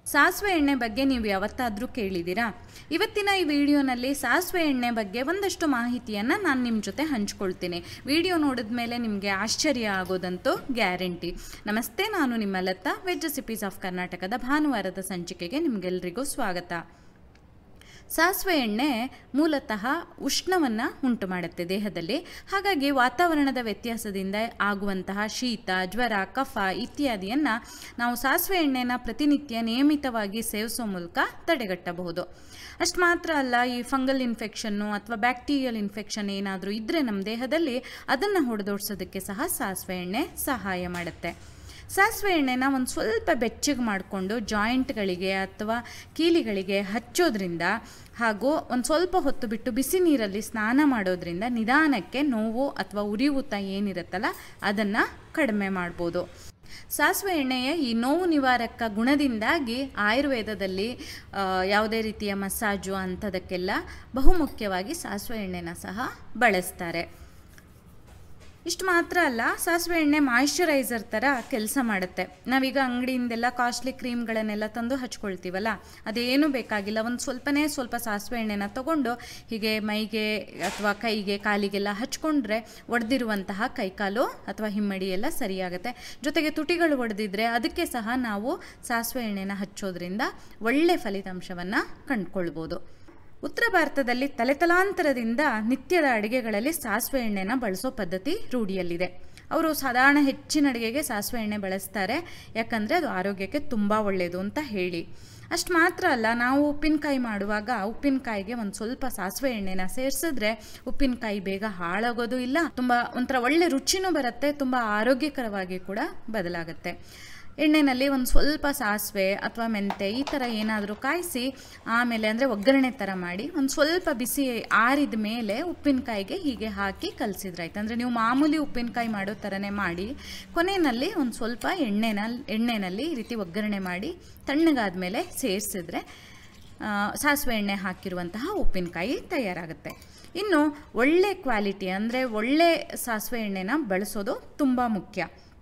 ಸಾಸಿವೆ ಎಣ್ಣೆ ಬಗ್ಗೆ ನೀವು ಯಾವತ್ತಾದರೂ ಕೇಳಿದ್ದೀರಾ ಇವತ್ತಿನ ಈ ವಿಡಿಯೋನಲ್ಲಿ ಸಾಸಿವೆ ಎಣ್ಣೆ ಬಗ್ಗೆ ಒಂದಷ್ಟು ಮಾಹಿತಿಯನ್ನು ನಾನು ನಿಮ್ಮ ಜೊತೆ ಹಂಚ್ಕೊಳ್ತೀನಿ ವಿಡಿಯೋ ನೋಡಿದ ಮೇಲೆ ನಿಮಗೆ ಆಶ್ಚರ್ಯ ಆಗೋದಂತೂ ಗ್ಯಾರಂಟಿ ನಮಸ್ತೆ ನಾನು ನಿಮ್ಮ ಲತಾ ವೆಜ್ ರೆಸಿಪೀಸ್ ಆಫ್ ಕರ್ನಾಟಕದ ಭಾನುವಾರದ ಸಂಚಿಕೆಗೆ ನಿಮಗೆಲ್ಲರಿಗೂ ಸ್ವಾಗತ ಸಾಸಿವೆ ಎಣ್ಣೆ ಮೂಲತಃ ಉಷ್ಣವನ್ನು ಉಂಟು ಮಾಡುತ್ತೆ ದೇಹದಲ್ಲಿ ಹಾಗಾಗಿ ವಾತಾವರಣದ ವ್ಯತ್ಯಾಸದಿಂದ ಆಗುವಂತಹ ಶೀತ ಜ್ವರ ಕಫ ಇತ್ಯಾದಿಯನ್ನು ನಾವು ಸಾಸಿವೆ ಎಣ್ಣೆನ ಪ್ರತಿನಿತ್ಯ ನಿಯಮಿತವಾಗಿ ಸೇವಿಸೋ ಮೂಲಕ ತಡೆಗಟ್ಟಬಹುದು ಅಷ್ಟು ಮಾತ್ರ ಅಲ್ಲ ಈ ಫಂಗಲ್ ಇನ್ಫೆಕ್ಷನ್ನು ಅಥವಾ ಬ್ಯಾಕ್ಟೀರಿಯಲ್ ಇನ್ಫೆಕ್ಷನ್ ಏನಾದರೂ ಇದ್ದರೆ ನಮ್ಮ ದೇಹದಲ್ಲಿ ಅದನ್ನು ಹೊಡೆದೋಡ್ಸೋದಕ್ಕೆ ಸಹ ಸಾಸಿವೆ ಎಣ್ಣೆ ಸಹಾಯ ಮಾಡುತ್ತೆ ಸಾಸಿವೆ ಎಣ್ಣೆನ ಒಂದು ಸ್ವಲ್ಪ ಬೆಚ್ಚಗೆ ಮಾಡಿಕೊಂಡು ಜಾಯಿಂಟ್ಗಳಿಗೆ ಅಥವಾ ಕೀಲಿಗಳಿಗೆ ಹಚ್ಚೋದ್ರಿಂದ ಹಾಗೂ ಒಂದು ಸ್ವಲ್ಪ ಹೊತ್ತು ಬಿಟ್ಟು ಬಿಸಿ ನೀರಲ್ಲಿ ಸ್ನಾನ ಮಾಡೋದ್ರಿಂದ ನಿಧಾನಕ್ಕೆ ನೋವು ಅಥವಾ ಉರಿಯೂತ ಏನಿರುತ್ತಲ್ಲ ಅದನ್ನು ಕಡಿಮೆ ಮಾಡ್ಬೋದು ಸಾಸಿವೆ ಎಣ್ಣೆಯ ಈ ನೋವು ನಿವಾರಕ ಗುಣದಿಂದಾಗಿ ಆಯುರ್ವೇದದಲ್ಲಿ ಆ, ಯಾವುದೇ ರೀತಿಯ ಮಸಾಜು ಅಂಥದಕ್ಕೆಲ್ಲ ಬಹುಮುಖ್ಯವಾಗಿ ಸಾಸಿವೆ ಎಣ್ಣೆನ ಸಹ ಬಳಸ್ತಾರೆ ಇಷ್ಟು ಮಾತ್ರ ಅಲ್ಲ ಸಾಸಿವೆ ಎಣ್ಣೆ ಮಾಯಿಶ್ಚರೈಸರ್ ಥರ ಕೆಲಸ ಮಾಡುತ್ತೆ ನಾವೀಗ ಅಂಗಡಿಯಿಂದೆಲ್ಲ ಕಾಸ್ಟ್ಲಿ ಕ್ರೀಮ್ಗಳನ್ನೆಲ್ಲ ತಂದು ಹಚ್ಕೊಳ್ತೀವಲ್ಲ ಅದೇನೂ ಬೇಕಾಗಿಲ್ಲ ಒಂದು ಸ್ವಲ್ಪನೇ ಸ್ವಲ್ಪ ಸಾಸಿವೆ ಎಣ್ಣೆನ ತಗೊಂಡು ಹೀಗೆ ಮೈಗೆ ಅಥವಾ ಕೈಗೆ ಕಾಲಿಗೆಲ್ಲ ಹಚ್ಕೊಂಡ್ರೆ ಒಡೆದಿರುವಂತಹ ಕೈಕಾಲು ಅಥವಾ ಹಿಮ್ಮಡಿ ಎಲ್ಲ ಸರಿಯಾಗುತ್ತೆ ಜೊತೆಗೆ ತುಟಿಗಳು ಒಡೆದಿದ್ರೆ ಅದಕ್ಕೆ ಸಹ ನಾವು ಸಾಸಿವೆ ಎಣ್ಣೆನ ಹಚ್ಚೋದ್ರಿಂದ ಒಳ್ಳೆ ಫಲಿತಾಂಶವನ್ನು ಕಂಡುಕೊಳ್ಬೋದು ಉತ್ತರ ಭಾರತದಲ್ಲಿ ತಲೆತಲಾಂತರದಿಂದ ನಿತ್ಯದ ಅಡುಗೆಗಳಲ್ಲಿ ಸಾಸಿವೆ ಎಣ್ಣೆನ ಬಳಸೋ ಪದ್ಧತಿ ರೂಢಿಯಲ್ಲಿದೆ ಅವರು ಸಾಧಾರಣ ಹೆಚ್ಚಿನ ಅಡುಗೆಗೆ ಸಾಸಿವೆ ಎಣ್ಣೆ ಬಳಸ್ತಾರೆ ಯಾಕಂದರೆ ಅದು ಆರೋಗ್ಯಕ್ಕೆ ತುಂಬ ಒಳ್ಳೆಯದು ಅಂತ ಹೇಳಿ ಅಷ್ಟು ಮಾತ್ರ ಅಲ್ಲ ನಾವು ಉಪ್ಪಿನಕಾಯಿ ಮಾಡುವಾಗ ಉಪ್ಪಿನಕಾಯಿಗೆ ಒಂದು ಸ್ವಲ್ಪ ಸಾಸಿವೆ ಎಣ್ಣೆನ ಸೇರಿಸಿದ್ರೆ ಉಪ್ಪಿನಕಾಯಿ ಬೇಗ ಹಾಳಾಗೋದು ಇಲ್ಲ ತುಂಬ ಒಂಥರ ಒಳ್ಳೆ ರುಚಿನೂ ಬರುತ್ತೆ ತುಂಬ ಆರೋಗ್ಯಕರವಾಗಿ ಕೂಡ ಬದಲಾಗುತ್ತೆ ಎಣ್ಣೆನಲ್ಲಿ ಒಂದು ಸ್ವಲ್ಪ ಸಾಸಿವೆ ಅಥವಾ ಮೆಂತೆ ಈ ಥರ ಏನಾದರೂ ಕಾಯಿಸಿ ಆಮೇಲೆ ಅಂದರೆ ಒಗ್ಗರಣೆ ಥರ ಮಾಡಿ ಒಂದು ಸ್ವಲ್ಪ ಬಿಸಿ ಆರಿದ ಮೇಲೆ ಉಪ್ಪಿನಕಾಯಿಗೆ ಹೀಗೆ ಹಾಕಿ ಕಲಸಿದ್ರಾಯ್ತು ಅಂದರೆ ನೀವು ಮಾಮೂಲಿ ಉಪ್ಪಿನಕಾಯಿ ಮಾಡೋ ಥರನೇ ಮಾಡಿ ಕೊನೆಯಲ್ಲಿ ಒಂದು ಸ್ವಲ್ಪ ಎಣ್ಣೆನ ಎಣ್ಣೆನಲ್ಲಿ ಈ ರೀತಿ ಒಗ್ಗರಣೆ ಮಾಡಿ ತಣ್ಣಗಾದ ಮೇಲೆ ಸೇರಿಸಿದ್ರೆ ಸಾಸಿವೆ ಎಣ್ಣೆ ಹಾಕಿರುವಂತಹ ಉಪ್ಪಿನಕಾಯಿ ತಯಾರಾಗುತ್ತೆ ಇನ್ನು ಒಳ್ಳೆ ಕ್ವಾಲಿಟಿ ಅಂದರೆ ಒಳ್ಳೆ ಸಾಸಿವೆ ಎಣ್ಣೆನ ಬಳಸೋದು ತುಂಬ ಮುಖ್ಯ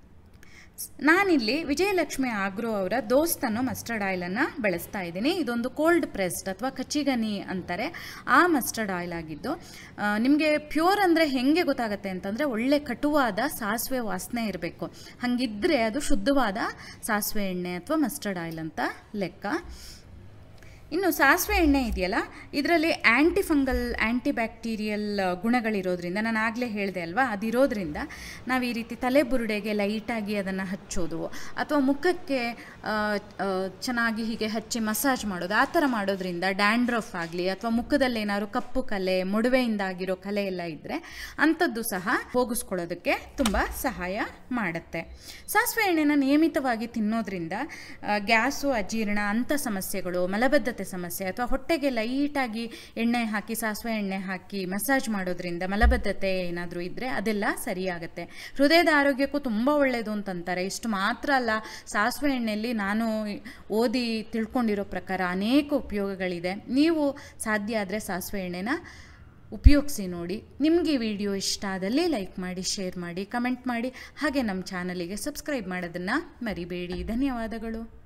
ನಾನಿಲ್ಲಿ ವಿಜಯಲಕ್ಷ್ಮಿ ಆಗ್ರೋ ಅವರ ದೋಸ್ತ್ ಅನ್ನೋ ಮಸ್ಟರ್ಡ್ ಆಯಿಲನ್ನು ಬಳಸ್ತಾ ಇದ್ದೀನಿ ಇದೊಂದು ಕೋಲ್ಡ್ ಪ್ರೆಸ್ಡ್ ಅಥವಾ ಕಚ್ಚಿಗನಿ ಅಂತಾರೆ ಆ ಮಸ್ಟರ್ಡ್ ಆಯಿಲ್ ಆಗಿದ್ದು ನಿಮಗೆ ಪ್ಯೂರ್ ಅಂದರೆ ಹೆಂಗೆ ಗೊತ್ತಾಗುತ್ತೆ ಅಂತಂದರೆ ಒಳ್ಳೆ ಕಟುವಾದ ಸಾಸಿವೆ ವಾಸನೆ ಇರಬೇಕು ಹಾಗಿದ್ದರೆ ಅದು ಶುದ್ಧವಾದ ಸಾಸಿವೆ ಎಣ್ಣೆ ಅಥವಾ ಮಸ್ಟರ್ಡ್ ಆಯಿಲ್ ಅಂತ ಲೆಕ್ಕ ಇನ್ನು ಸಾಸಿವೆ ಎಣ್ಣೆ ಇದೆಯಲ್ಲ ಇದರಲ್ಲಿ ಆ್ಯಂಟಿ ಫಂಗಲ್ ಆ್ಯಂಟಿ ಬ್ಯಾಕ್ಟೀರಿಯಲ್ ಗುಣಗಳಿರೋದ್ರಿಂದ ನಾನು ಆಗಲೇ ಹೇಳಿದೆ ಅಲ್ವಾ ಅದಿರೋದ್ರಿಂದ ನಾವು ಈ ರೀತಿ ತಲೆ ಬುರುಡೆಗೆ ಲೈಟಾಗಿ ಅದನ್ನು ಹಚ್ಚೋದು ಅಥವಾ ಮುಖಕ್ಕೆ ಆ, ಆ, ಚೆನ್ನಾಗಿ ಹೀಗೆ ಹಚ್ಚಿ ಮಸಾಜ್ ಮಾಡೋದು ಆ ಥರ ಮಾಡೋದ್ರಿಂದ ಡ್ಯಾಂಡ್ರಫ್ ಆಗಲಿ ಅಥವಾ ಮುಖದಲ್ಲಿ ಏನಾದ್ರು ಕಪ್ಪು ಕಲೆ ಮೊಡವೆಯಿಂದ ಆಗಿರೋ ಕಲೆ ಎಲ್ಲ ಇದ್ದರೆ ಅಂಥದ್ದು ಸಹ ಹೋಗಿಸ್ಕೊಳ್ಳೋದಕ್ಕೆ ತುಂಬ ಸಹಾಯ ಮಾಡುತ್ತೆ ಸಾಸಿವೆ ಎಣ್ಣೆನ ನಿಯಮಿತವಾಗಿ ತಿನ್ನೋದ್ರಿಂದ ಆ, ಗ್ಯಾಸು ಅಜೀರ್ಣ ಅಂಥ ಸಮಸ್ಯೆಗಳು ಮಲಬದ್ಧತೆ ಸಮಸ್ಯೆ ಅಥವಾ ಹೊಟ್ಟೆಗೆ ಲೈಟಾಗಿ ಎಣ್ಣೆ ಹಾಕಿ ಸಾಸಿವೆ ಎಣ್ಣೆ ಹಾಕಿ ಮಸಾಜ್ ಮಾಡೋದ್ರಿಂದ ಮಲಬದ್ಧತೆ ಏನಾದರೂ ಇದ್ದರೆ ಅದೆಲ್ಲ ಸರಿಯಾಗುತ್ತೆ ಹೃದಯದ ಆರೋಗ್ಯಕ್ಕೂ ತುಂಬ ಒಳ್ಳೆಯದು ಅಂತಂತಾರೆ ಇಷ್ಟು ಮಾತ್ರ ಅಲ್ಲ ಸಾಸಿವೆ ಎಣ್ಣೆಯಲ್ಲಿ ನಾನು ಓದಿ ತಿಳ್ಕೊಂಡಿರೋ ಪ್ರಕಾರ ಅನೇಕ ಉಪಯೋಗಗಳಿದೆ ನೀವು ಸಾಧ್ಯ ಆದರೆ ಸಾಸಿವೆ ಎಣ್ಣೆನ ಉಪಯೋಗಿಸಿ ನೋಡಿ ನಿಮಗೆ ಈ ವಿಡಿಯೋ ಇಷ್ಟ ಆದಲ್ಲಿ ಲೈಕ್ ಮಾಡಿ ಶೇರ್ ಮಾಡಿ ಕಮೆಂಟ್ ಮಾಡಿ ಹಾಗೆ ನಮ್ಮ ಚಾನಲಿಗೆ ಸಬ್ಸ್ಕ್ರೈಬ್ ಮಾಡೋದನ್ನು ಮರಿಬೇಡಿ ಧನ್ಯವಾದಗಳು